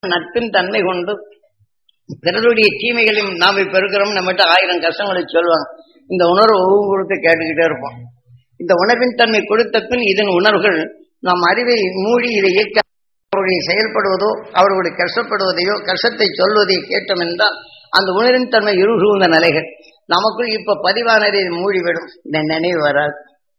நட்பின் தன்மை கொண்டு பிறருடைய தீமைகளையும் நாம் இப்ப இருக்கிறோம் நம்மகிட்ட ஆயிரம் கஷ்டங்களை சொல்லுவாங்க இந்த உணர்வு ஒவ்வொருத்த கேட்டுக்கிட்டே இருப்போம் இந்த உணர்வின் தன்மை கொடுத்த பின் இதன் உணர்வுகள் நாம் அறிவை மூடி இதை இயக்க அவருடைய செயல்படுவதோ அவர்களுடைய கஷ்டப்படுவதையோ கஷ்டத்தை சொல்வதை கேட்டோம் என்றால் அந்த உணர்வின் தன்மை இருகுந்த நிலைகள் நமக்குள் இப்ப பதிவானதை மூடிவிடும் இந்த நினைவு வராது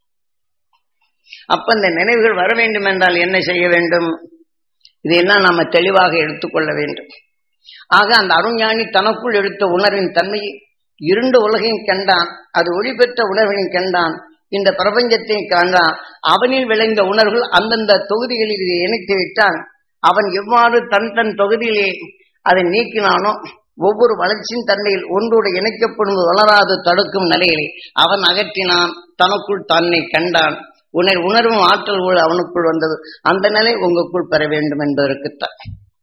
அப்ப இந்த நினைவுகள் வர வேண்டும் என்றால் என்ன செய்ய வேண்டும் இதையெல்லாம் நாம தெளிவாக எடுத்துக்கொள்ள வேண்டும் ஆக அந்த அருஞானி தனக்குள் எடுத்த உணர்வின் தன்மையை இருண்ட உலகையும் கண்டான் அது ஒளி பெற்ற உணர்வையும் கண்டான் இந்த பிரபஞ்சத்தையும் காண்டான் அவனில் விளைந்த உணர்வுகள் அந்தந்த தொகுதிகளில் இதை இணைத்து விட்டான் அவன் எவ்வாறு தன் தன் தொகுதியிலே அதை நீக்கினானோ ஒவ்வொரு வளர்ச்சியின் தன்மையில் ஒன்றோடு இணைக்கப்படும் வளராது தடுக்கும் நிலைகளை அவன் அகற்றினான் தனக்குள் தன்னை கண்டான் உணர் உணர்வும் ஆற்றல் கூட அவனுக்குள் வந்தது அந்த நிலை உங்களுக்குள் பெற வேண்டும் என்பதற்குத்தான்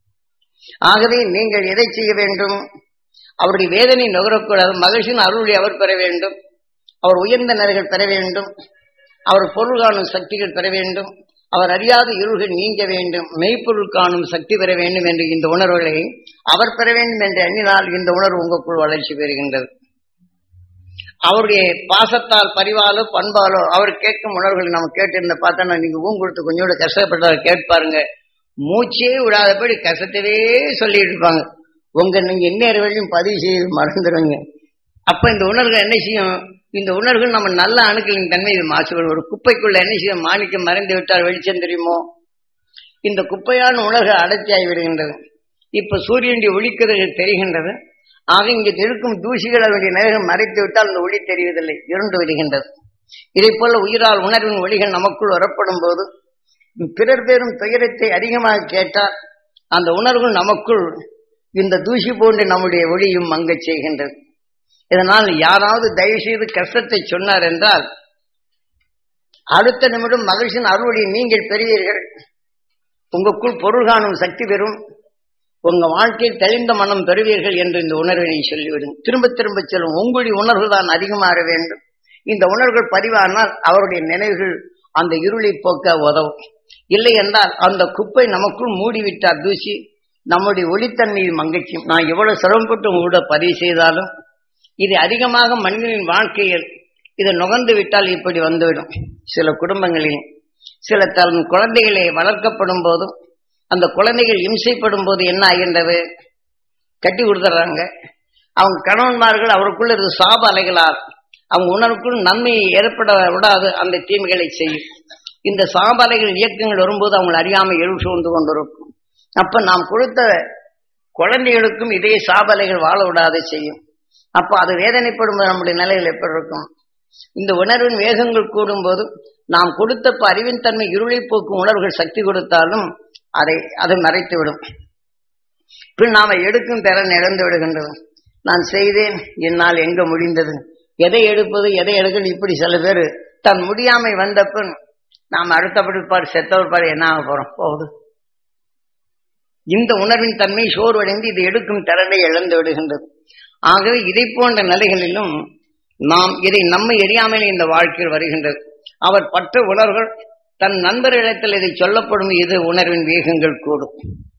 ஆகவே நீங்கள் எதை செய்ய வேண்டும் அவருடைய வேதனை நுகரக்கூடாது மகிழ்ச்சியின் அருளை அவர் பெற வேண்டும் அவர் உயர்ந்த நிலைகள் பெற வேண்டும் அவர் பொருள் காணும் சக்திகள் பெற வேண்டும் அவர் அறியாத இருள்கள் நீங்க வேண்டும் மெய்ப்பொருள் காணும் சக்தி பெற வேண்டும் என்று இந்த உணர்வுகளை அவர் பெற வேண்டும் என்று எண்ணினால் இந்த உணர்வு உங்களுக்குள் வளர்ச்சி பெறுகின்றது அவருடைய பாசத்தால் பரிவாலோ பண்பாலோ அவர் கேட்கும் உணர்வுகளை நம்ம கேட்டிருந்த பார்த்தோன்னா நீங்க ஊன் கொடுத்து கொஞ்சோட கஷ்டப்பட்டவர் கேட்பாருங்க மூச்சே விடாதபடி கஷ்டத்தவே சொல்லிட்டு இருப்பாங்க உங்க நீங்க என்ன வழியும் பதிவு செய்து மறந்துடுங்க அப்ப இந்த உணர்வுகள் என்ன செய்யும் இந்த உணர்வுகள் நம்ம நல்ல அணுக்களின் தன்மை இது மாசுபடும் ஒரு குப்பைக்குள்ள என்ன செய்யும் மாணிக்கம் மறைந்து விட்டால் வெளிச்சம் தெரியுமோ இந்த குப்பையான உணர்வுகள் அடர்த்தியாகி விடுகின்றது இப்ப சூரியனுடைய ஒளிக்கதிர்கள் தெரிகின்றது ஆக இங்கு இருக்கும் தூசிகள் அதனுடைய நிலைகள் மறைத்து விட்டால் அந்த ஒளி தெரிவதில்லை இருண்டு விடுகின்றது இதை போல உயிரால் உணர்வின் ஒளிகள் நமக்குள் வரப்படும் போது பிறர் பேரும் துயரத்தை அதிகமாக கேட்டால் அந்த உணர்வுகள் நமக்குள் இந்த தூசி போன்று நம்முடைய ஒளியும் மங்கச் செய்கின்றது இதனால் யாராவது தயவு செய்து கஷ்டத்தை சொன்னார் என்றால் அடுத்த நிமிடம் மகிழ்ச்சியின் அறுவடை நீங்கள் பெறுவீர்கள் உங்களுக்குள் பொருள் காணும் சக்தி பெறும் உங்க வாழ்க்கையில் தெளிந்த மனம் பெறுவீர்கள் என்று இந்த உணர்வினை சொல்லிவிடும் திரும்ப திரும்ப சொல்லும் உங்களுடைய உணர்வு தான் அதிகமாக வேண்டும் இந்த உணர்வுகள் பதிவானால் அவருடைய நினைவுகள் அந்த இருளை போக்க உதவும் இல்லை என்றால் அந்த குப்பை நமக்குள் மூடிவிட்டார் தூசி நம்முடைய ஒளித்தன்மையை மங்கச்சும் நான் எவ்வளவு சிரமப்பட்டு உங்களோட பதிவு செய்தாலும் இது அதிகமாக மனிதனின் வாழ்க்கையில் இதை நுகர்ந்து விட்டால் இப்படி வந்துவிடும் சில குடும்பங்களில் சில தன் குழந்தைகளை வளர்க்கப்படும் போதும் அந்த குழந்தைகள் இம்சைப்படும் போது என்ன ஆகின்றது கட்டி கொடுத்துட்றாங்க அவங்க கணவன்மார்கள் அவருக்குள்ள இருந்த சாப அலைகளால் அவங்க உணர்வுக்குள் நன்மையை ஏற்பட விடாது அந்த தீமைகளை செய்யும் இந்த சாபலைகள் இயக்கங்கள் வரும்போது அவங்களை அறியாமல் எழு சூழ்ந்து கொண்டிருக்கும் அப்ப நாம் கொடுத்த குழந்தைகளுக்கும் இதே சாபலைகள் வாழ விடாது செய்யும் அப்ப அது வேதனைப்படும் நம்முடைய நிலையில் எப்படி இருக்கும் இந்த உணர்வின் வேகங்கள் கூடும்போது நாம் கொடுத்த அறிவின் தன்மை இருளை போக்கும் உணர்வுகள் சக்தி கொடுத்தாலும் அதை அதை மறைத்துவிடும் பின் நாம எடுக்கும் திறன் இழந்து விடுகின்றது நான் செய்தேன் என்னால் எங்க முடிந்தது எதை எடுப்பது எதை எடுக்கணும் இப்படி சில பேர் தன் முடியாமை வந்த பின் நாம் அடுத்தபடி பாரு செத்தவர் பாரு என்ன ஆக போறோம் போகுது இந்த உணர்வின் தன்மை சோர்வடைந்து இது எடுக்கும் திறனை இழந்து விடுகின்றது ஆகவே இதை போன்ற நிலைகளிலும் நாம் இதை நம்மை எரியாமல் இந்த வாழ்க்கையில் வருகின்றது அவர் பற்ற உணர்வுகள் தன் நண்பர்களிடத்தில் இதை சொல்லப்படும் இது உணர்வின் வேகங்கள் கூடும்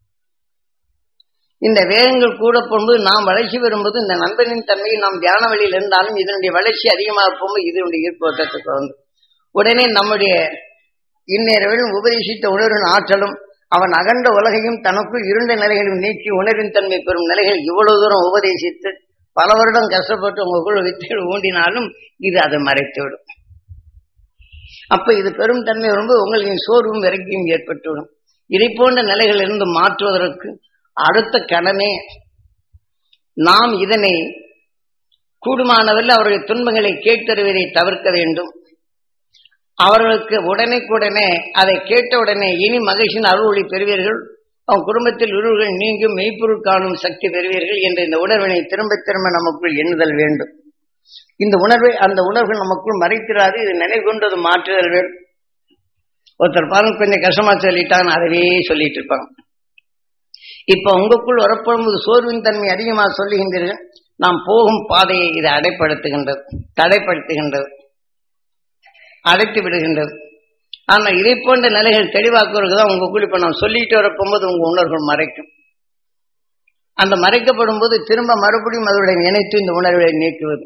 இந்த வேகங்கள் கூட போகும்போது நாம் வளர்ச்சி வரும்போது இந்த நண்பனின் தன்மையை நாம் தியான வழியில் இருந்தாலும் இதனுடைய வளர்ச்சி அதிகமாக போகும்போது இதனுடைய ஈர்ப்பு வட்டத்துக்கு வந்து உடனே நம்முடைய இந்நேரவிலும் உபதேசித்த உணர்வின் ஆற்றலும் அவன் அகண்ட உலகையும் தனக்குள் இருண்ட நிலைகளையும் நீக்கி உணர்வின் தன்மை பெறும் நிலைகள் இவ்வளவு தூரம் உபதேசித்து பல வருடம் கஷ்டப்பட்டு உங்களுக்குள்ள வித்தைகள் ஊண்டினாலும் இது அதை மறைத்துவிடும் அப்ப இது பெரும் தன்மை வரும்போது உங்களின் சோர்வும் விரக்தியும் ஏற்பட்டுவிடும் இதை போன்ற நிலைகள் இருந்து மாற்றுவதற்கு அடுத்த கணமே நாம் இதனை கூடுமானவர்கள் அவருடைய துன்பங்களை கேட்டறிவதை தவிர்க்க வேண்டும் அவர்களுக்கு உடனே அதை கேட்ட உடனே இனி மகிழ்ச்சியின் அருள்வொளி பெறுவீர்கள் அவன் குடும்பத்தில் உருவுகள் நீங்கும் மெய்ப்பொருள் காணும் சக்தி பெறுவீர்கள் என்ற இந்த உணர்வினை திரும்ப திரும்ப நமக்குள் எண்ணுதல் வேண்டும் இந்த உணர்வை அந்த உணர்வுகள் நமக்குள் மறைத்திராது இது நினைவு கொண்டது மாற்றுதல் வேண்டும் ஒருத்தர் பாருங்க கொஞ்சம் கஷ்டமா சொல்லிட்டான்னு அதவே சொல்லிட்டு இருப்பாங்க இப்ப உங்களுக்குள் வரப்போகும்போது சோர்வின் தன்மை அதிகமாக சொல்லுகின்றீர்கள் நாம் போகும் பாதையை இது அடைப்படுத்துகின்றது தடைப்படுத்துகின்றது அடைத்து விடுகின்றது ஆனா இதை போன்ற நிலைகள் தெளிவாக்குவதற்கு தான் உங்களுக்குள் இப்ப நான் சொல்லிட்டு வரப்போகும்போது உங்க உணர்வுகள் மறைக்கும் அந்த மறைக்கப்படும் போது திரும்ப மறுபடியும் அதனுடைய இணைத்து இந்த உணர்வை நீக்குவது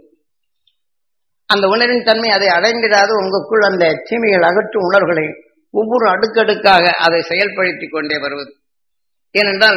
அந்த உணர்வின் தன்மை அதை அடைந்திடாது உங்களுக்குள் அந்த தீமைகள் அகற்றும் உணர்வுகளை ஒவ்வொரு அடுக்கடுக்காக அதை செயல்படுத்தி கொண்டே வருவது ஏனென்றால்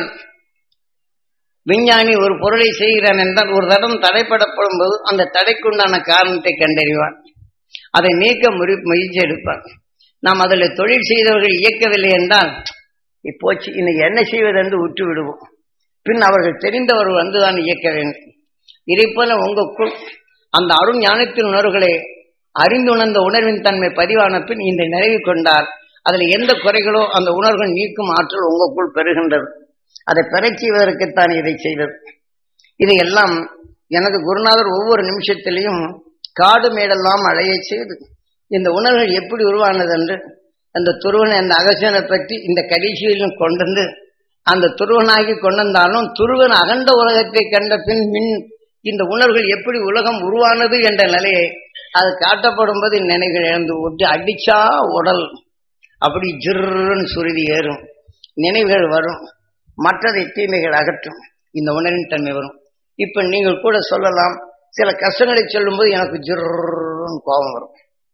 விஞ்ஞானி ஒரு பொருளை செய்கிறான் என்றால் ஒரு தடம் தடைப்படப்படும் போது அந்த தடைக்குண்டான காரணத்தை கண்டறிவான் அதை நீக்க முறி முயற்சி எடுப்பான் நாம் அதில் தொழில் செய்தவர்கள் இயக்கவில்லை என்றால் இப்போச்சு இன்னைக்கு என்ன செய்வது என்று உற்று விடுவோம் பின் அவர்கள் தெரிந்தவர்கள் வந்துதான் இயக்க வேண்டும் இதை போல உங்களுக்குள் அந்த அருண் ஞானத்தின் உணர்வுகளை அறிந்துணர்ந்த உணர்வின் தன்மை பதிவான பின் இந்த நிறைவு கொண்டால் அதில் எந்த குறைகளோ அந்த உணர்வுகள் நீக்கும் ஆற்றல் உங்களுக்குள் பெறுகின்றது அதை பெறச் செய்வதற்குத்தான் இதை செய்வது இதையெல்லாம் எனக்கு குருநாதர் ஒவ்வொரு நிமிஷத்திலையும் காடு மேடெல்லாம் அழைய செய்து இந்த உணர்வுகள் எப்படி உருவானது என்று அந்த துருவனை அந்த அகசனை பற்றி இந்த கடைசியிலும் கொண்டு வந்து அந்த துருவனாகி கொண்டு வந்தாலும் துருவன் அகண்ட உலகத்தை கண்ட பின் மின் இந்த உணர்வுகள் எப்படி உலகம் உருவானது என்ற நிலையை அது காட்டப்படும் போது நினைவுகள் இழந்து விட்டு அடிச்சா உடல் அப்படி ஜிர்ன்னு சுருதி ஏறும் நினைவுகள் வரும் மற்றதை தீமைகள் அகற்றும் இந்த உணர்வின் தன்மை வரும் இப்ப நீங்கள் கூட சொல்லலாம் சில கஷ்டங்களை சொல்லும்போது எனக்கு ஜிர்ன்னு கோபம் வரும்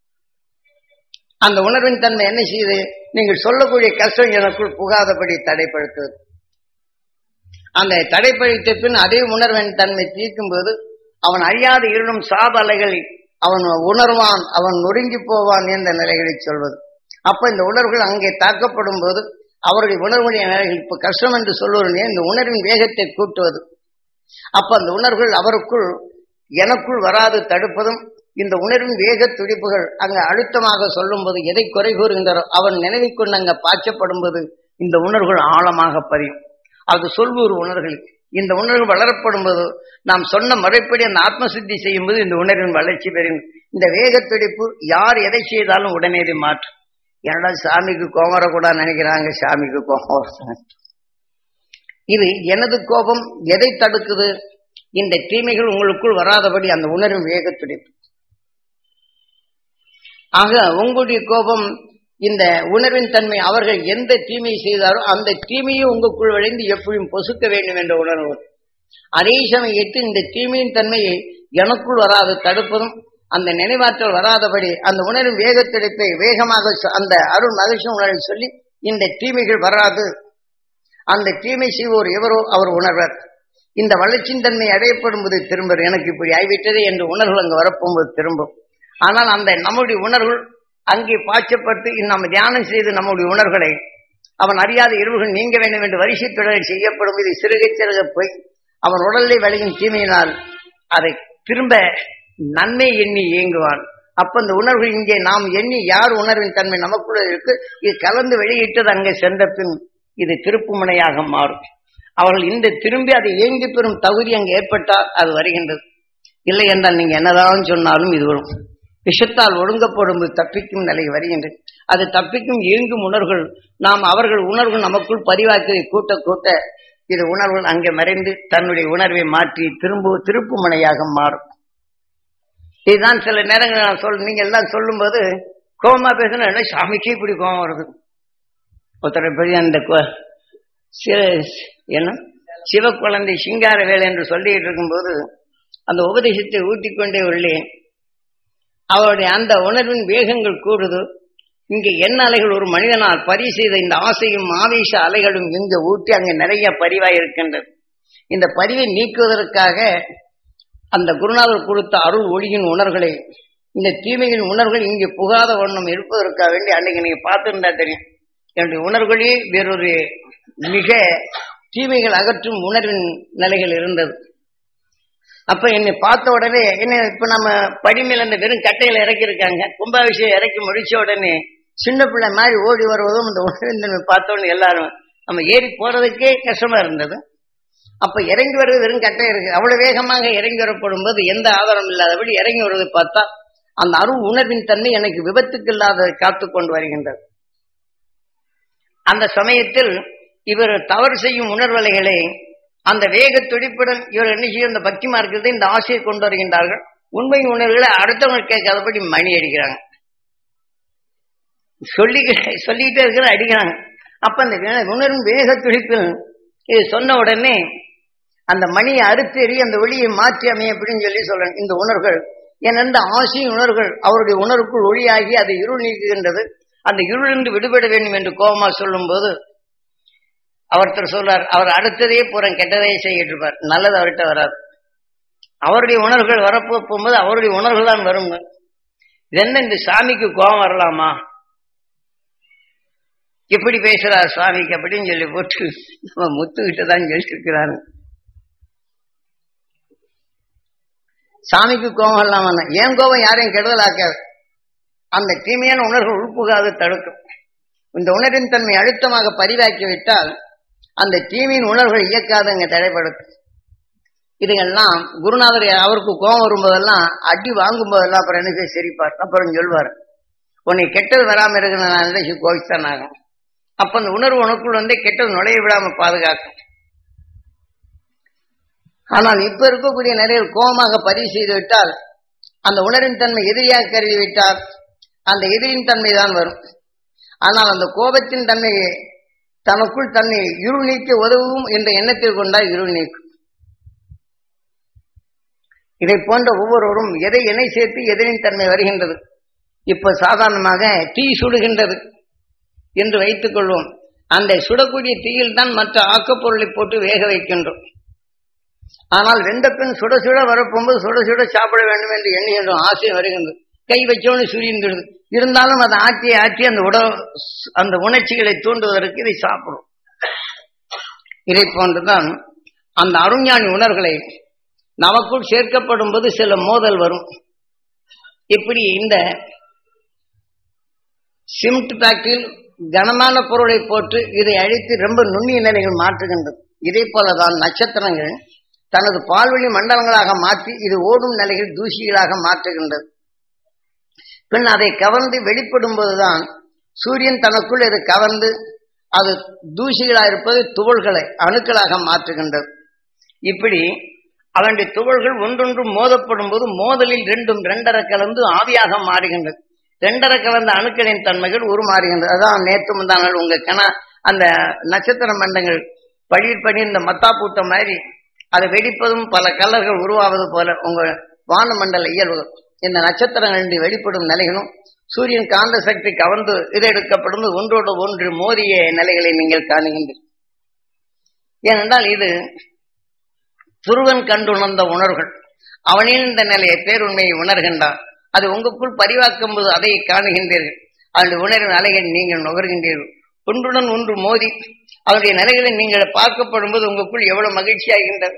அந்த உணர்வின் தன்மை என்ன செய்யுது நீங்கள் சொல்லக்கூடிய கஷ்டம் எனக்குள் புகாதபடி தடைப்படுத்துவது அந்த தடைப்படுத்த பின் அதே உணர்வின் தன்மை தீர்க்கும் போது அவன் அறியாத இருளும் சாதலைகள் அவன் உணர்வான் அவன் நொறுங்கி போவான் என்ற நிலைகளை சொல்வது அப்ப இந்த உணர்வுகள் அங்கே தாக்கப்படும் போது அவருடைய உணர்வுடைய நிலைகள் இப்ப கஷ்டம் என்று சொல்லுவதே இந்த உணர்வின் வேகத்தை கூட்டுவது அப்ப அந்த உணர்வுகள் அவருக்குள் எனக்குள் வராது தடுப்பதும் இந்த உணர்வின் வேக துடிப்புகள் அங்க அழுத்தமாக சொல்லும் போது எதை குறை கூறுகின்றாரோ அவன் நினைவைக் கொண்டு அங்க பாய்ச்சப்படும் போது இந்த உணர்வுகள் ஆழமாக பதியும் அது சொல்வூர் உணர்வுகள் இந்த உணர்வு வளரப்படும் போது நாம் சொன்ன முறைப்படி அந்த ஆத்ம சுத்தி செய்யும் போது இந்த உணர்வின் வளர்ச்சி பெறும் இந்த வேக துடிப்பு யார் எதை செய்தாலும் உடனே இதை மாற்றும் என்னடா சாமிக்கு கோபம் வரக்கூடாது நினைக்கிறாங்க சாமிக்கு கோபம் வரும். இது எனது கோபம் எதை தடுக்குது இந்த தீமைகள் உங்களுக்குள் வராதபடி அந்த உணர்வின் வேக துடிப்பு ஆக உங்களுடைய கோபம் இந்த உணர்வின் தன்மை அவர்கள் எந்த தீமையை செய்தாரோ அந்த தீமையை உங்களுக்குள் விளைந்து எப்படியும் பொசுக்க வேண்டும் என்ற உணர்வு அதே சமயத்தில் இந்த தீமையின் தன்மையை எனக்குள் வராது தடுப்பதும் அந்த நினைவாற்றல் வராதபடி அந்த உணர்வின் வேகத்தெடுப்பை வேகமாக சொ- அந்த அருள் மகிழ்ச்சி உணர்வை சொல்லி இந்த தீமைகள் வராது அந்த தீமை செய்வோர் எவரோ அவர் உணர்வர் இந்த வளர்ச்சியின் தன்மை அடையப்படும் போது திரும்ப எனக்கு இப்படி ஆகிவிட்டது என்ற உணர்வுகள் அங்கு வரப்போகும்போது திரும்பும் ஆனால் அந்த நம்முடைய உணர்வுகள் அங்கே பாய்ச்சப்பட்டு நம்ம தியானம் செய்து நம்முடைய உணர்வுகளை அவன் அறியாத இருவுகள் நீங்க வேண்டும் என்று வரிசை தொடரில் செய்யப்படும் இது சிறுக சிறுக போய் அவன் உடலை வழியும் தீமையினால் அதை திரும்ப நன்மை எண்ணி இயங்குவான் அப்ப அந்த உணர்வு இங்கே நாம் எண்ணி யார் உணர்வின் தன்மை நமக்குள்ள இருக்கு இது கலந்து வெளியிட்டது அங்கே சென்ற பின் இது திருப்புமுனையாக மாறும் அவர்கள் இந்த திரும்பி அதை இயங்கி பெறும் தகுதி அங்கு ஏற்பட்டால் அது வருகின்றது இல்லை என்றால் நீங்க என்னதான் சொன்னாலும் இது வரும் விஷத்தால் ஒடுங்கப்படும் தப்பிக்கும் நிலை வருகின்றது அது தப்பிக்கும் இயங்கும் உணர்வுகள் நாம் அவர்கள் உணர்வு நமக்குள் பதிவாக்கி கூட்ட கூட்ட இது உணர்வுகள் அங்கே மறைந்து தன்னுடைய உணர்வை மாற்றி திரும்ப திருப்பு முனையாக மாறும் இதுதான் சில நேரங்கள் நான் சொல் நீங்க எல்லாம் சொல்லும்போது கோபமா பேசினா என்ன சாமிக்கே இப்படி கோபம் வருது ஒருத்தர் பெரிய அந்த கோ- சி- என்ன சிவ குழந்தை சிங்கார வேலை என்று சொல்லிட்டு இருக்கும்போது அந்த உபதேசத்தை ஊட்டிக்கொண்டே உள்ளேன் அவருடைய அந்த உணர்வின் வேகங்கள் கூடுது இங்கே எண்ண அலைகள் ஒரு மனிதனால் பரி செய்த இந்த ஆசையும் ஆவேச அலைகளும் இங்கு ஊட்டி அங்கே நிறைய பரிவாய் இருக்கின்றது இந்த பரிவை நீக்குவதற்காக அந்த குருநாதர் கொடுத்த அருள் ஒளியின் உணர்வுகளை இந்த தீமையின் உணர்வுகள் இங்கே புகாத வண்ணம் இருப்பதற்காக வேண்டி அன்னைக்கு நீங்க பார்த்துருந்தா தெரியும் என்னுடைய உணர்வுகளே வேறொரு மிக தீமைகள் அகற்றும் உணர்வின் நிலைகள் இருந்தது அப்ப என்னை பார்த்த உடனே என்ன இப்ப நம்ம படிமையில அந்த வெறும் கட்டையில இறக்கி இருக்காங்க கும்பாபிஷேகம் இறக்கி முடிச்ச உடனே சின்ன பிள்ளை மாதிரி ஓடி வருவதும் இந்த உணர்வின் தன்மை பார்த்த உடனே எல்லாரும் நம்ம ஏறி போறதுக்கே கஷ்டமா இருந்தது அப்ப இறங்கி வருவது வெறும் கட்டை இருக்கு அவ்வளவு வேகமாக இறங்கி வரப்படும் போது எந்த ஆதாரம் இல்லாதபடி இறங்கி வருவதை பார்த்தா அந்த அருள் உணர்வின் தன்மை எனக்கு விபத்துக்கு இல்லாத காத்து கொண்டு வருகின்றது அந்த சமயத்தில் இவர் தவறு செய்யும் உணர்வலைகளை அந்த வேக துடிப்புடன் இவர் என்ன செய்யும் இந்த பக்தி மார்க்கத்தை இந்த ஆசையை கொண்டு வருகின்றார்கள் உண்மை உணர்வுகளை அடுத்தவங்க கேட்காதபடி மணி அடிக்கிறாங்க சொல்லி சொல்லிக்கிட்டே இருக்கிற அடிக்கிறாங்க அப்ப அந்த வே- உணர்வின் வேக துடிப்பில் இது சொன்ன உடனே அந்த மணியை அறுத்து எறி அந்த ஒளியை மாற்றி அமைய அப்படின்னு சொல்லி சொல்றேன் இந்த உணர்வுகள் ஏனென்ற ஆசையின் உணர்வுகள் அவருடைய உணர்வுக்குள் ஒளியாகி அதை இருள் நீக்குகின்றது அந்த இருளிருந்து விடுபட வேண்டும் என்று கோபமா சொல்லும்போது அவர்த்தர் சொல்றார் அவர் அடுத்ததே பூரம் கெட்டதையே செய்யிட்டு இருப்பார் நல்லது அவர்கிட்ட வராது அவருடைய உணர்வுகள் வரப்போ போகும்போது அவருடைய உணர்வுகள் தான் வருங்க இது என்ன இந்த சாமிக்கு கோபம் வரலாமா எப்படி பேசுறார் சுவாமிக்கு அப்படின்னு சொல்லி போட்டு நம்ம முத்துக்கிட்ட தான் சொல்லிருக்கிறாரு சாமிக்கு கோபம் இல்லாம ஏன் கோபம் யாரையும் கெடுதலாக்காது அந்த தீமையான உணர்வு உள்புகாது தடுக்கும் இந்த உணர்வின் தன்மை அழுத்தமாக பதிவாக்கி விட்டால் அந்த தீமையின் உணர்வுகள் இயக்காதுங்க தடைப்படுத்தும் இதுங்கெல்லாம் குருநாதர் அவருக்கு கோபம் வரும்போதெல்லாம் அடி வாங்கும் போதெல்லாம் அப்புறம் என்ன செய்ய சிரிப்பார் அப்புறம் சொல்வார் உன்னை கெட்டது வராம இருக்கிற நான் நினைச்சு கோவிச்சுதான் ஆகும் அப்ப அந்த உணர்வு உனக்குள் வந்து கெட்டது நுழைய விடாம பாதுகாக்கும் ஆனால் இப்ப இருக்கக்கூடிய நிறைய கோபமாக பதிவு செய்து விட்டால் அந்த உணர்வின் தன்மை எதிரியாக கருதி விட்டால் அந்த எதிரின் தன்மை தான் வரும் ஆனால் அந்த கோபத்தின் தன்மையை தனக்குள் தன்னை இருள் நீக்க உதவும் என்ற எண்ணத்தில் கொண்டால் இருள் நீக்கும் இதை போன்ற ஒவ்வொருவரும் எதை இணை சேர்த்து எதிரின் தன்மை வருகின்றது இப்ப சாதாரணமாக தீ சுடுகின்றது என்று வைத்துக் கொள்வோம் அந்த சுடக்கூடிய தீயில் தான் மற்ற ஆக்கப்பொருளை போட்டு வேக வைக்கின்றோம் ஆனால் வெந்த பின் சுட சுட வரப்போகும்போது சுட சுட சாப்பிட வேண்டும் என்று எண்ணுகின்றோம் ஆசை வருகின்றது கை வச்சோன்னு சுரிந்துடுது இருந்தாலும் அதை ஆற்றி ஆற்றி அந்த உட அந்த உணர்ச்சிகளை தூண்டுவதற்கு இதை சாப்பிடும் இதை போன்றுதான் அந்த அருஞானி உணர்வுகளை நமக்குள் சேர்க்கப்படும் போது சில மோதல் வரும் இப்படி இந்த சிமெண்ட் பேக்கில் கனமான பொருளை போட்டு இதை அழித்து ரொம்ப நுண்ணிய நிலைகள் மாற்றுகின்றது இதே போலதான் நட்சத்திரங்கள் தனது பால்வழி மண்டலங்களாக மாற்றி இது ஓடும் நிலைகள் தூசிகளாக மாற்றுகின்றது பின் அதை கவர்ந்து வெளிப்படும் போதுதான் சூரியன் தனக்குள் இதை கவர்ந்து அது தூசிகளாக இருப்பது துகள்களை அணுக்களாக மாற்றுகின்றது இப்படி அவனுடைய துகள்கள் ஒன்றொன்று மோதப்படும் போது மோதலில் ரெண்டும் ரெண்டரை கலந்து ஆவியாக மாறுகின்றது ரெண்டரை கலந்த அணுக்களின் தன்மைகள் உருமாறுகின்றது அதான் நேற்று முந்தாங்கள் உங்க கண அந்த நட்சத்திர மண்டங்கள் பழிர் பணி இந்த மத்தா பூட்டம் மாதிரி அதை வெடிப்பதும் பல கலர்கள் உருவாவது போல உங்க வானமண்டல இயல்புகள் இந்த நட்சத்திரங்களின்றி வெளிப்படும் நிலைகளும் சூரியன் காந்த சக்தி கவர்ந்து இது எடுக்கப்படும் ஒன்றோடு ஒன்று மோதிய நிலைகளை நீங்கள் காணுகின்றீர்கள் ஏனென்றால் இது துருவன் கண்டுணர்ந்த உணர்வுகள் அவனில் இந்த நிலையை பேருண்மையை உணர்கின்றான் அது உங்களுக்குள் பரிவாக்கும் போது அதை காணுகின்றீர்கள் அதனுடைய உணர்வின் அலைகளை நீங்கள் நுகர்கின்றீர்கள் ஒன்றுடன் ஒன்று மோதி அவருடைய நிலைகளை நீங்கள் பார்க்கப்படும் போது உங்களுக்குள் எவ்வளவு மகிழ்ச்சி ஆகின்றது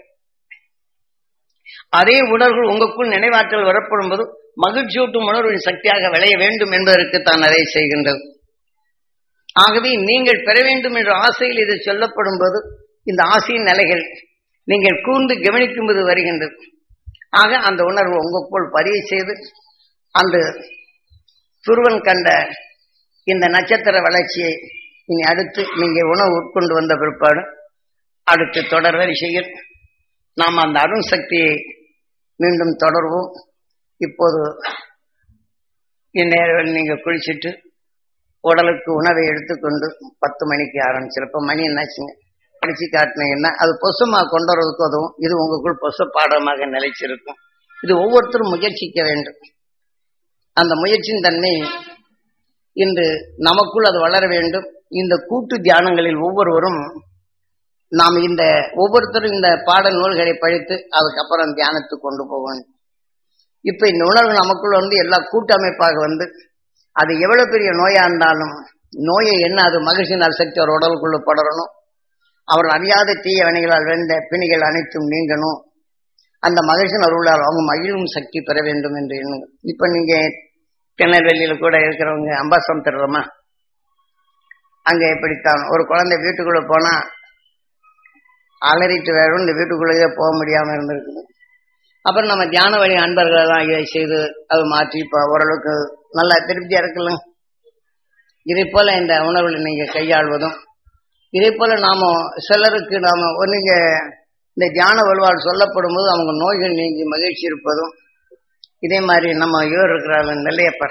அதே உணர்வுகள் உங்களுக்குள் நினைவாற்றல் வரப்படும் போது மகிழ்ச்சியூட்டும் உணர்வின் சக்தியாக விளைய வேண்டும் என்பதற்கு தான் அதை செய்கின்றது ஆகவே நீங்கள் பெற வேண்டும் என்ற ஆசையில் இது சொல்லப்படும் போது இந்த ஆசையின் நிலைகள் நீங்கள் கூர்ந்து கவனிக்கும்போது வருகின்றது ஆக அந்த உணர்வு உங்களுக்குள் பதிவு செய்து அந்த துருவன் கண்ட இந்த நட்சத்திர வளர்ச்சியை இனி அடுத்து நீங்க உணவு உட்கொண்டு வந்த பிற்பாடு அடுத்து தொடர் வரிசையில் நாம் அந்த அருண் சக்தியை மீண்டும் தொடர்வோம் இப்போது இந்நேரம் நீங்க குளிச்சுட்டு உடலுக்கு உணவை எடுத்துக்கொண்டு பத்து மணிக்கு ஆரம்பிச்சிருப்ப மணி என்னாச்சுங்க படிச்சு காட்டினீங்கன்னா அது பொசமா கொண்டு வரதுக்கு உதவும் இது உங்களுக்குள் பொச பாடமாக நிலைச்சிருக்கும் இது ஒவ்வொருத்தரும் முயற்சிக்க வேண்டும் அந்த முயற்சியின் தன்மை இன்று நமக்குள் அது வளர வேண்டும் இந்த கூட்டு தியானங்களில் ஒவ்வொருவரும் நாம் இந்த ஒவ்வொருத்தரும் இந்த பாடல் நூல்களை படித்து அதுக்கப்புறம் தியானத்துக்கு கொண்டு போவோம் இப்ப இந்த உணர்வு நமக்குள்ள வந்து எல்லா கூட்டமைப்பாக வந்து அது எவ்வளவு பெரிய நோயா இருந்தாலும் நோயை என்ன அது மகிழ்ச்சியினால் சக்தி அவர் உடலுக்குள்ள படரணும் அவர் அறியாத தீய வினைகளால் வேண்ட பிணிகள் அனைத்தும் நீங்கணும் அந்த மகிழ்ச்சியின் அருளால் அவங்க மகிழும் சக்தி பெற வேண்டும் என்று எண்ணுங்க இப்ப நீங்க திருநெல்வேலியில கூட இருக்கிறவங்க அம்பாசம் தருறோமா அங்க எப்படித்தான் ஒரு குழந்தை வீட்டுக்குள்ள போனா அலறிட்டு வேறும் இந்த வீட்டுக்குள்ளேயே போக முடியாம இருந்திருக்குது அப்புறம் நம்ம தியான வழி அன்பர்களை தான் இதை செய்து அது மாற்றி இப்போ ஓரளவுக்கு நல்லா திருப்தியா இருக்குல்ல இதே போல இந்த உணர்வுகளை நீங்க கையாள்வதும் இதே போல நாம சிலருக்கு நாம நீங்க இந்த தியான வலுவால் சொல்லப்படும் போது அவங்க நோய்கள் நீங்கி மகிழ்ச்சி இருப்பதும் இதே மாதிரி நம்ம இவர் இருக்கிறாரு நெல்லையப்பர்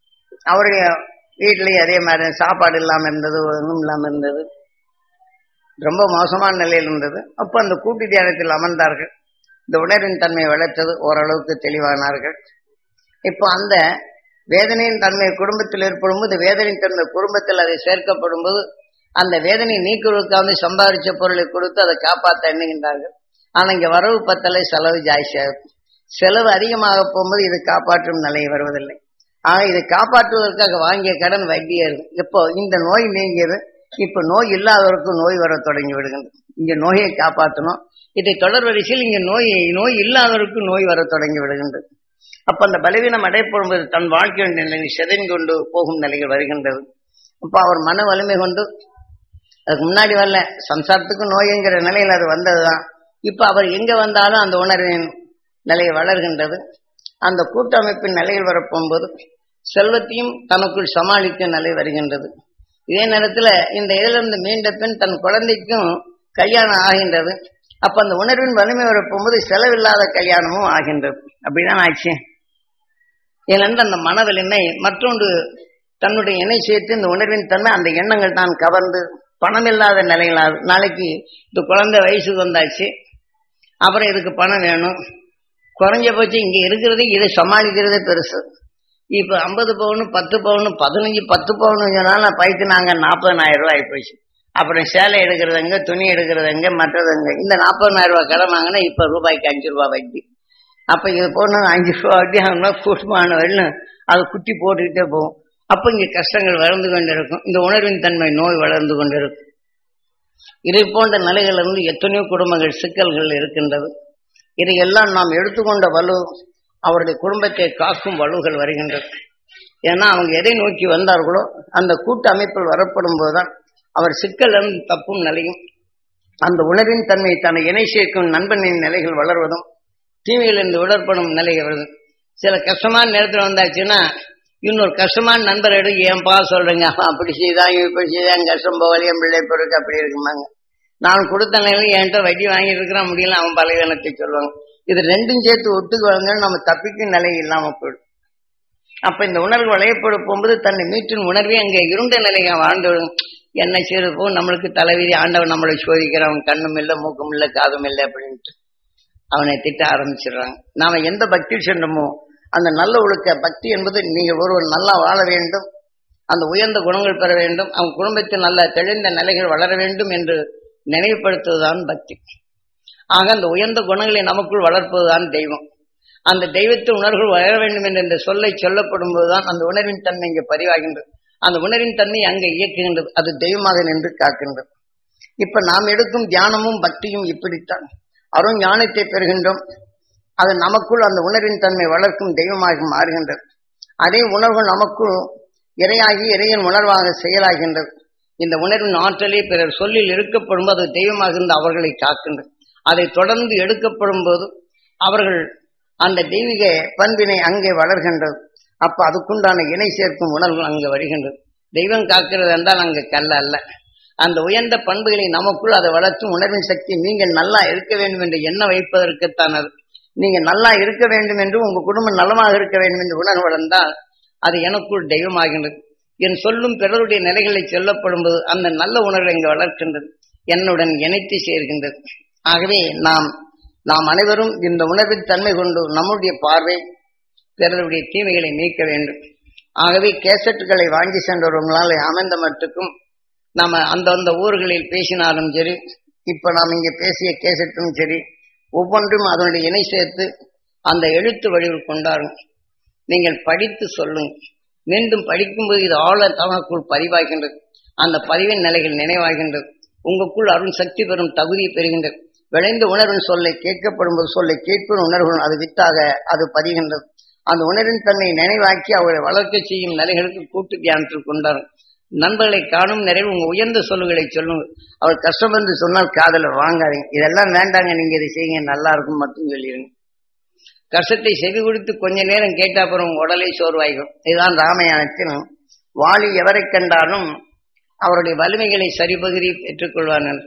அவருடைய வீட்லயும் அதே மாதிரி சாப்பாடு இல்லாம இருந்தது ஒன்றும் இல்லாம இருந்தது ரொம்ப மோசமான நிலையில் இருந்தது அப்ப அந்த கூட்டு தியானத்தில் அமர்ந்தார்கள் இந்த உணர்வின் தன்மையை வளர்த்தது ஓரளவுக்கு தெளிவானார்கள் இப்போ அந்த வேதனையின் தன்மை குடும்பத்தில் ஏற்படும் போது வேதனையின் தன்மை குடும்பத்தில் அதை சேர்க்கப்படும் போது அந்த வேதனை நீக்குவதற்காக சம்பாதிச்ச பொருளை கொடுத்து அதை காப்பாற்ற எண்ணுகின்றார்கள் ஆனா இங்க வரவு பத்தலை செலவு ஜாஸ்தியாகும் செலவு அதிகமாக போகும்போது இது காப்பாற்றும் நிலை வருவதில்லை ஆக இதை காப்பாற்றுவதற்காக வாங்கிய கடன் வட்டியே இருக்கும் இப்போ இந்த நோய் நீங்கியது இப்ப நோய் இல்லாதவருக்கு நோய் வர தொடங்கி விடுகின்றது இங்க நோயை காப்பாற்றணும் இதை தொடர் வரிசையில் இங்க நோய் நோய் இல்லாதவருக்கு நோய் வர தொடங்கி விடுகின்றது அப்ப அந்த பலவீனம் அடைப்படும்போது தன் வாழ்க்கையின் நிலை செதன் கொண்டு போகும் நிலைகள் வருகின்றது அப்ப அவர் மன வலிமை கொண்டு அதுக்கு முன்னாடி வரல சம்சாரத்துக்கு நோய்ங்கிற நிலையில் அது வந்ததுதான் இப்ப அவர் எங்க வந்தாலும் அந்த உணர்வின் நிலை வளர்கின்றது அந்த கூட்டமைப்பின் நிலையில் வரப்போகும்போது செல்வத்தையும் தனக்குள் சமாளிக்கும் நிலை வருகின்றது இதே நேரத்துல இந்த இதிலிருந்து மீண்ட பின் தன் குழந்தைக்கும் கல்யாணம் ஆகின்றது அப்ப அந்த உணர்வின் வலிமை வரப்போகும்போது செலவில்லாத கல்யாணமும் ஆகின்றது அப்படிதான் ஆச்சு ஏனென்று அந்த மன வலிமை மற்றொன்று தன்னுடைய இணை சேர்த்து இந்த உணர்வின் தன்மை அந்த எண்ணங்கள் தான் கவர்ந்து பணம் இல்லாத நிலைகளாக நாளைக்கு இந்த குழந்தை வயசுக்கு வந்தாச்சு அப்புறம் இதுக்கு பணம் வேணும் குறைஞ்சபட்சம் இங்க இருக்கிறது இதை சமாளிக்கிறதே பெருசு இப்ப ஐம்பது பவுனு பத்து பவுனு பதினஞ்சு பத்து பவுனு சொன்னாலும் பைக்கு நாங்க நாற்பதனாயிரம் ரூபாய் ஆயிப்போச்சு அப்புறம் சேலை எடுக்கிறதுங்க துணி எடுக்கிறதுங்க மற்றதுங்க இந்த நாற்பதனாயிரம் ரூபாய் கடன் வாங்கினா இப்ப ரூபாய்க்கு அஞ்சு ரூபாய் வட்டி அப்ப இது போன அஞ்சு ரூபா வட்டி ஆகணும்னா கூட்டமான வரலும் அது குட்டி போட்டுக்கிட்டே போகும் அப்ப இங்க கஷ்டங்கள் வளர்ந்து கொண்டு இருக்கும் இந்த உணர்வின் தன்மை நோய் வளர்ந்து கொண்டு இருக்கும் இதை போன்ற நிலைகள் இருந்து எத்தனையோ குடும்பங்கள் சிக்கல்கள் இருக்கின்றது இதையெல்லாம் நாம் எடுத்துக்கொண்ட வலு அவருடைய குடும்பத்தை காக்கும் வலுகள் வருகின்றது ஏன்னா அவங்க எதை நோக்கி வந்தார்களோ அந்த கூட்டு அமைப்பில் வரப்படும் போதுதான் அவர் சிக்கல் இருந்து தப்பும் நிலையும் அந்த உணர்வின் தன்மை தன்னை இணை சேர்க்கும் நண்பனின் நிலைகள் வளர்வதும் தீமையிலிருந்து விடற்படும் நிலை வருது சில கஷ்டமான நேரத்தில் வந்தாச்சுன்னா இன்னொரு கஷ்டமான நண்பர் எடுக்க ஏன்பா சொல்றீங்க அவன் அப்படி செய்தான் இப்படி செய்தான் கஷ்டம் போகல என் பிள்ளை பொருக்கு அப்படி இருக்குமாங்க நான் கொடுத்த நிலையில என்கிட்ட வட்டி வாங்கிட்டு இருக்கிறான் முடியல அவன் பலவீனத்தை சொல்லுவாங்க இது ரெண்டும் சேர்த்து ஒத்துக்குவாங்க நம்ம தப்பிக்கும் நிலை இல்லாம போயிடும் அப்ப இந்த உணர்வு வளையப்பட போகும்போது தன்னை மீட்டின் உணர்வே அங்கே இருண்ட நிலையை வாழ்ந்து என்ன செய்யறப்போ நம்மளுக்கு தலைவிதி ஆண்டவன் நம்மளை சோதிக்கிறான் கண்ணும் இல்லை மூக்கும் இல்லை காதும் இல்லை அப்படின்ட்டு அவனை திட்ட ஆரம்பிச்சிடுறாங்க நாம எந்த பக்தியில் சென்றோமோ அந்த நல்ல ஒழுக்க பக்தி என்பது நீங்கள் ஒருவர் நல்லா வாழ வேண்டும் அந்த உயர்ந்த குணங்கள் பெற வேண்டும் அவன் குடும்பத்தில் நல்ல தெளிந்த நிலைகள் வளர வேண்டும் என்று நினைவுபடுத்துவதுதான் பக்தி ஆக அந்த உயர்ந்த குணங்களை நமக்குள் வளர்ப்பதுதான் தெய்வம் அந்த தெய்வத்தின் உணர்வுகள் வளர வேண்டும் என்ற இந்த சொல்லை சொல்லப்படும் போதுதான் அந்த உணர்வின் தன்மை இங்கே பதிவாகின்றது அந்த உணர்வின் தன்மை அங்கே இயக்குகின்றது அது தெய்வமாக நின்று காக்கின்றது இப்ப நாம் எடுக்கும் தியானமும் பக்தியும் இப்படித்தான் அருண் ஞானத்தை பெறுகின்றோம் அது நமக்குள் அந்த உணர்வின் தன்மை வளர்க்கும் தெய்வமாக மாறுகின்றது அதே உணர்வு நமக்குள் இரையாகி இறையின் உணர்வாக செயலாகின்றது இந்த உணர்வின் ஆற்றலே பிறர் சொல்லில் இருக்கப்படும் அது தெய்வமாக இருந்து அவர்களை காக்கின்றது அதை தொடர்ந்து எடுக்கப்படும் போது அவர்கள் அந்த தெய்வீக பண்பினை அங்கே வளர்கின்றது அப்ப அதுக்குண்டான இணை சேர்க்கும் உணர்வு அங்கே வருகின்றது தெய்வம் காக்கிறது என்றால் அங்கே கல்ல அல்ல அந்த உயர்ந்த பண்புகளை நமக்குள் அதை வளர்த்தும் உணர்வின் சக்தி நீங்கள் நல்லா இருக்க வேண்டும் என்று எண்ண வைப்பதற்குத்தான் அது நீங்க நல்லா இருக்க வேண்டும் என்று உங்க குடும்பம் நலமாக இருக்க வேண்டும் என்று உணர்வு வளர்ந்தால் அது எனக்குள் தெய்வமாகின்றது என் சொல்லும் பிறருடைய நிலைகளை சொல்லப்படும் போது அந்த நல்ல உணர்வு இங்கு வளர்க்கின்றது என்னுடன் இணைத்து சேர்கின்றது ஆகவே நாம் நாம் அனைவரும் இந்த உணர்வின் தன்மை கொண்டு நம்முடைய பார்வை பிறருடைய தீமைகளை நீக்க வேண்டும் ஆகவே கேசட்டுகளை வாங்கி சென்றவர்களால் அமைந்த மட்டுக்கும் நாம அந்தந்த ஊர்களில் பேசினாலும் சரி இப்ப நாம் இங்கே பேசிய கேசட்டும் சரி ஒவ்வொன்றும் அதனுடைய இணை சேர்த்து அந்த எழுத்து வடிவில் கொண்டாடும் நீங்கள் படித்து சொல்லுங்க மீண்டும் படிக்கும்போது இது ஆழ தவணுக்குள் பதிவாகின்றது அந்த பதிவின் நிலைகள் நினைவாகின்றது உங்களுக்குள் அருண் சக்தி பெறும் தகுதியை பெறுகின்றது விளைந்த உணர்வின் சொல்லை கேட்கப்படும் போது சொல்லை கேட்பின் உணர்வுடன் அது வித்தாக அது பதிகின்றது அந்த உணர்வின் தன்னை நினைவாக்கி அவர்களை வளர்க்க செய்யும் நிலைகளுக்கு கூட்டு தியானத்தில் கொண்டாடும் நண்பர்களை காணும் நிறைவு உங்க உயர்ந்த சொல்லுகளை சொல்லுங்க அவர் கஷ்டம் என்று சொன்னால் காதல வாங்காதீங்க இதெல்லாம் வேண்டாங்க நீங்க இதை செய்யுங்க நல்லா இருக்கும் மட்டும் சொல்லிடுங்க கஷ்டத்தை செவி கொடுத்து கொஞ்ச நேரம் கேட்ட அப்புறம் உடலை சோர்வாய்க்கும் இதுதான் ராமாயணத்தில் வாலி எவரை கண்டாலும் அவருடைய வலிமைகளை சரிபகுதி பெற்றுக்கொள்வார்கள்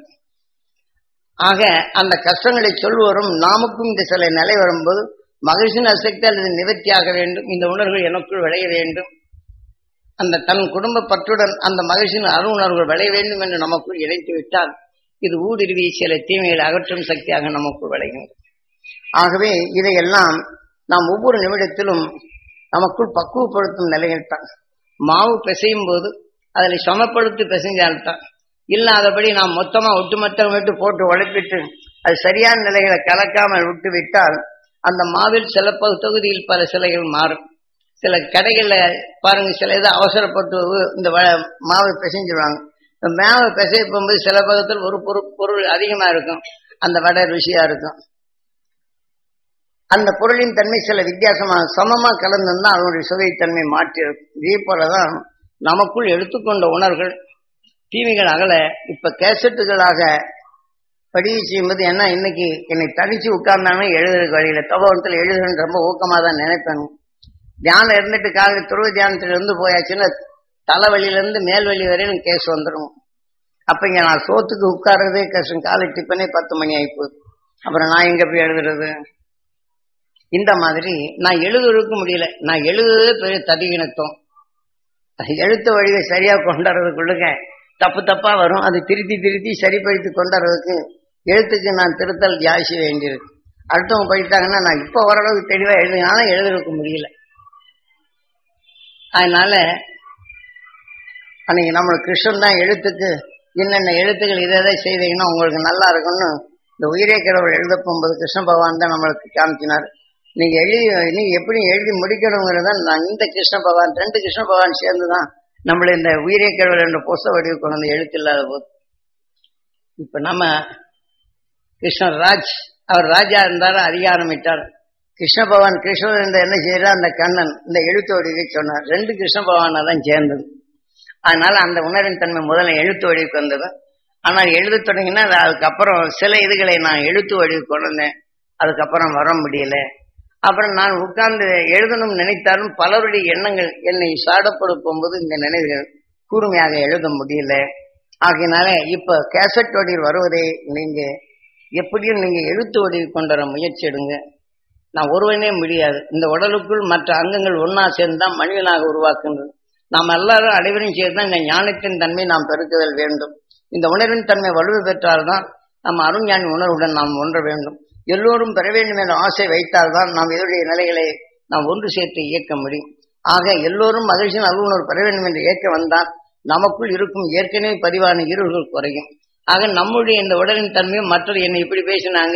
ஆக அந்த கஷ்டங்களை சொல்வோரும் நாமுக்கும் இந்த சில நிலை வரும்போது மகிழ்ச்சியின் அசக்தி அல்லது நிவர்த்தியாக வேண்டும் இந்த உணர்வுகள் எனக்குள் விளைய வேண்டும் அந்த தன் குடும்ப பற்றுடன் அந்த மகிழ்ச்சியின் அருணர்வுகள் விளைய வேண்டும் என்று நமக்குள் இணைத்து விட்டால் இது ஊடுருவி சில தீமைகளை அகற்றும் சக்தியாக நமக்குள் விளைகின்றது ஆகவே இதையெல்லாம் நாம் ஒவ்வொரு நிமிடத்திலும் நமக்குள் பக்குவப்படுத்தும் நிலையில் தான் மாவு பிசையும் போது அதில் சமப்படுத்தி பிசைஞ்சால்தான் இல்லாதபடி நாம் மொத்தமா ஒட்டுமொத்தம் விட்டு போட்டு உழைப்பிட்டு அது சரியான நிலைகளை கலக்காமல் விட்டு விட்டால் அந்த மாவில் சில பகு தொகுதியில் பல சிலைகள் மாறும் சில கடைகள்ல பாருங்க சில இது அவசரப்பட்டு இந்த வ- மாவை பிசைஞ்சிருவாங்க இந்த மாவை பிசைய போகும்போது சில பக்கத்தில் ஒரு பொருள் பொருள் அதிகமா இருக்கும் அந்த வடை ருசியா இருக்கும் அந்த பொருளின் தன்மை சில வித்தியாசமா சமமா கலந்திருந்தா அதனுடைய சுவைத்தன்மை மாற்றி இருக்கும் இதே போலதான் நமக்குள் எடுத்துக்கொண்ட உணர்வுகள் தீமைகள் அகல இப்ப கேசட்டுகளாக பதிவு செய்யும்போது என்ன இன்னைக்கு என்னை தனிச்சு உட்கார்ந்தானே எழுதுறதுக்கு வழியில தபோவனத்தில் எழுதுறேன்னு ரொம்ப ஊக்கமா தான் நினைப்பேன் தியானம் இருந்துட்டு காலையில் துருவ தியானத்துல இருந்து போயாச்சுன்னா தலைவலியில இருந்து மேல்வழி வரையும் கேஸ் வந்துடும் அப்ப இங்க நான் சோத்துக்கு உட்கார்றதே கஷ்டம் காலை டிப்பனே பத்து மணி ஆயிப்போகுது அப்புறம் நான் எங்க போய் எழுதுறது இந்த மாதிரி நான் எழுதுறதுக்கு முடியல நான் எழுதுறதே பெரிய ததிகிணத்துவம் எழுத்து வழியை சரியா கொண்டாடுறதுக்குள்ளுங்க தப்பு தப்பா வரும் அது திருத்தி திருத்தி சரிப்படுத்தி கொண்டாடுறதுக்கு எழுத்துக்கு நான் திருத்தல் ஜாஸ்தி வேண்டியிருக்கு அடுத்தவங்க படித்தாங்கன்னா நான் இப்போ ஓரளவுக்கு தெளிவா எழுதுனாலும் எழுதுறதுக்கு முடியல அதனால அன்னைக்கு நம்மளுக்கு கிருஷ்ணன் தான் எழுத்துக்கு என்னென்ன எழுத்துக்கள் இதை இதை செய்தீங்கன்னா உங்களுக்கு நல்லா இருக்கும்னு இந்த உயிரே கடவுள் எழுத போகும்போது கிருஷ்ண பகவான் தான் நம்மளுக்கு காமிச்சினார் நீங்க எழுதி நீங்க எப்படி எழுதி முடிக்கணுங்கிறத நான் இந்த கிருஷ்ண பகவான் ரெண்டு கிருஷ்ண பகவான் சேர்ந்து தான் நம்மள இந்த உயிரே கடவுள் என்ற புஸ்த வடிவு கொண்டு வந்து எழுத்து இல்லாத போது இப்ப நம்ம கிருஷ்ணர் ராஜ் அவர் ராஜா இருந்தாரு அதிகாரம் விட்டார் கிருஷ்ண பகவான் கிருஷ்ணர் இருந்த என்ன செய்யறார் அந்த கண்ணன் இந்த எழுத்து வடிவை சொன்னார் ரெண்டு கிருஷ்ண பகவானா தான் சேர்ந்தது அதனால அந்த உணர்வின் தன்மை முதல்ல எழுத்து வடிவுக்கு வந்தது ஆனால் எழுத தொடங்கினா அது அதுக்கப்புறம் சில இதுகளை நான் எழுத்து வடிவு கொண்டு வந்தேன் அதுக்கப்புறம் வர முடியல அப்புறம் நான் உட்கார்ந்து எழுதணும் நினைத்தாலும் பலருடைய எண்ணங்கள் என்னை சாடப்படுத்தும் போது இந்த நினைவுகள் கூர்மையாக எழுத முடியல ஆகையினால இப்ப கேசட் வடிவில் வருவதை நீங்க எப்படியும் நீங்க எழுத்து வடிவு கொண்டு வர முயற்சி எடுங்க நான் ஒருவனே முடியாது இந்த உடலுக்குள் மற்ற அங்கங்கள் ஒன்னா சேர்ந்து தான் மனிதனாக உருவாக்குன்றது நாம் எல்லாரும் அனைவரும் சேர்ந்து தான் இந்த ஞானத்தின் தன்மை நாம் பெருக்குதல் வேண்டும் இந்த உணர்வின் தன்மை வலுவு பெற்றால்தான் நம்ம அருஞானி உணர்வுடன் நாம் ஒன்ற வேண்டும் எல்லோரும் பெற வேண்டும் என்ற ஆசை வைத்தால்தான் நாம் இதனுடைய நிலைகளை நாம் ஒன்று சேர்த்து இயக்க முடியும் ஆக எல்லோரும் மகிழ்ச்சியின் அருளுணர்வு பெற வேண்டும் என்று இயக்க வந்தால் நமக்குள் இருக்கும் ஏற்கனவே பதிவான இருள்கள் குறையும் ஆக நம்முடைய இந்த உடலின் தன்மையும் மற்றவர் என்னை இப்படி பேசினாங்க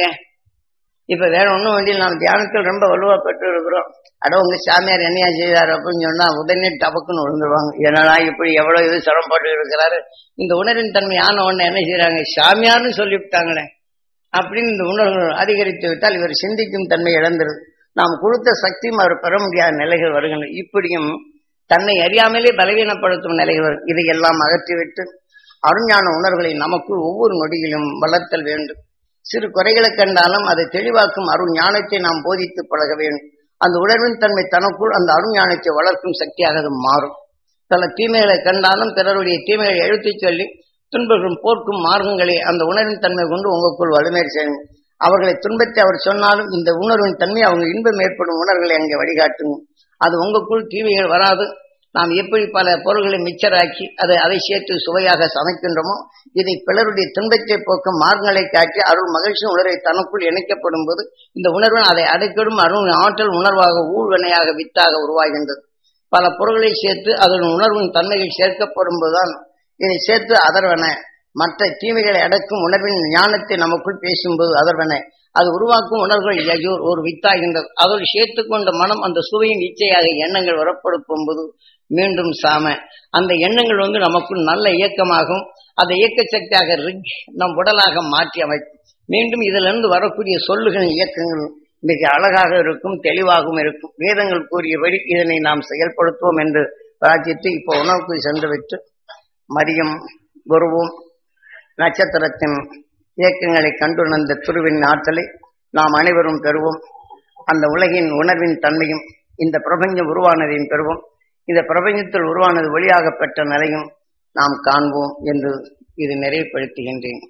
இப்ப வேற ஒண்ணும் வேண்டிய நாம் தியானத்தில் ரொம்ப வலுவா பெற்று இருக்கிறோம் அட உங்க சாமியார் என்னையா செய்தார் அப்படின்னு சொன்னா உடனே டபக்குன்னு விழுந்துருவாங்க என்னடா இப்படி எவ்வளவு இது சிரமப்பட்டு இருக்கிறாரு இந்த உணர்வின் தன்மை ஆன உடனே என்ன செய்யறாங்க சாமியார்னு சொல்லிவிட்டாங்களே அப்படின்னு இந்த உணர்வு அதிகரித்து விட்டால் இவர் சிந்திக்கும் தன்மை இழந்துருது நாம் கொடுத்த சக்தியும் அவர் பெற முடியாத நிலைகள் வருகின்றன இப்படியும் தன்னை அறியாமலே பலவீனப்படுத்தும் நிலைகள் வரும் இதையெல்லாம் அகற்றிவிட்டு அருஞான உணர்வுகளை நமக்குள் ஒவ்வொரு நொடியிலும் வளர்த்தல் வேண்டும் சிறு குறைகளை கண்டாலும் அதை தெளிவாக்கும் அருள் ஞானத்தை நாம் போதித்து பழக வேண்டும் அந்த உணர்வின் தன்மை தனக்குள் அந்த அருள் ஞானத்தை வளர்க்கும் சக்தியாக அது மாறும் பல தீமைகளை கண்டாலும் பிறருடைய தீமைகளை எழுத்துச் சொல்லி துன்பர்களும் போர்க்கும் மார்க்கங்களை அந்த உணர்வின் தன்மை கொண்டு உங்களுக்குள் வலிமை செய்யும் அவர்களை துன்பத்தை அவர் சொன்னாலும் இந்த உணர்வின் தன்மை அவங்க இன்பம் ஏற்படும் உணர்வுகளை அங்கே வழிகாட்டுங்க அது உங்களுக்குள் தீமைகள் வராது நாம் எப்படி பல பொருள்களை மிச்சராக்கி அதை அதை சேர்த்து சுவையாக சமைக்கின்றோமோ இதை பிறருடைய துன்பத்தை போக்கும் மார்க்கங்களை காட்டி அருள் மகிழ்ச்சி உணர்வை தனக்குள் இணைக்கப்படும் போது இந்த உணர்வன் அதை அடைக்கிடும் அருள் ஆற்றல் உணர்வாக ஊழ்வினையாக வித்தாக உருவாகின்றது பல பொருள்களை சேர்த்து அதன் உணர்வின் தன்மைகள் சேர்க்கப்படும் போதுதான் இதை சேர்த்து அதர்வன மற்ற தீமைகளை அடக்கும் உணர்வின் ஞானத்தை நமக்குள் பேசும்போது அதர்வன அது உருவாக்கும் உணர்வுகள் யஜூர் ஒரு வித்தாகின்றது அதோடு சேர்த்து கொண்ட மனம் அந்த சுவையின் இச்சையாக எண்ணங்கள் வரப்படுத்தும் போது மீண்டும் சாம அந்த எண்ணங்கள் வந்து நமக்குள் நல்ல இயக்கமாகும் அந்த இயக்க சக்தியாக ரிக் நம் உடலாக மாற்றி அமைக்கும் மீண்டும் இதிலிருந்து வரக்கூடிய சொல்லுகள் இயக்கங்கள் மிக அழகாக இருக்கும் தெளிவாகவும் இருக்கும் வேதங்கள் கூறியபடி இதனை நாம் செயல்படுத்துவோம் என்று பிரார்த்தித்து இப்போ உணவுக்கு சென்று விட்டு மதியம் வருவோம் நட்சத்திரத்தின் இயக்கங்களை கண்டுணர்ந்த துருவின் ஆற்றலை நாம் அனைவரும் பெறுவோம் அந்த உலகின் உணர்வின் தன்மையும் இந்த பிரபஞ்சம் உருவானதையும் பெறுவோம் இந்த பிரபஞ்சத்தில் உருவானது வழியாக பெற்ற நிலையும் நாம் காண்போம் என்று இது நிறைவுபடுத்துகின்றேன்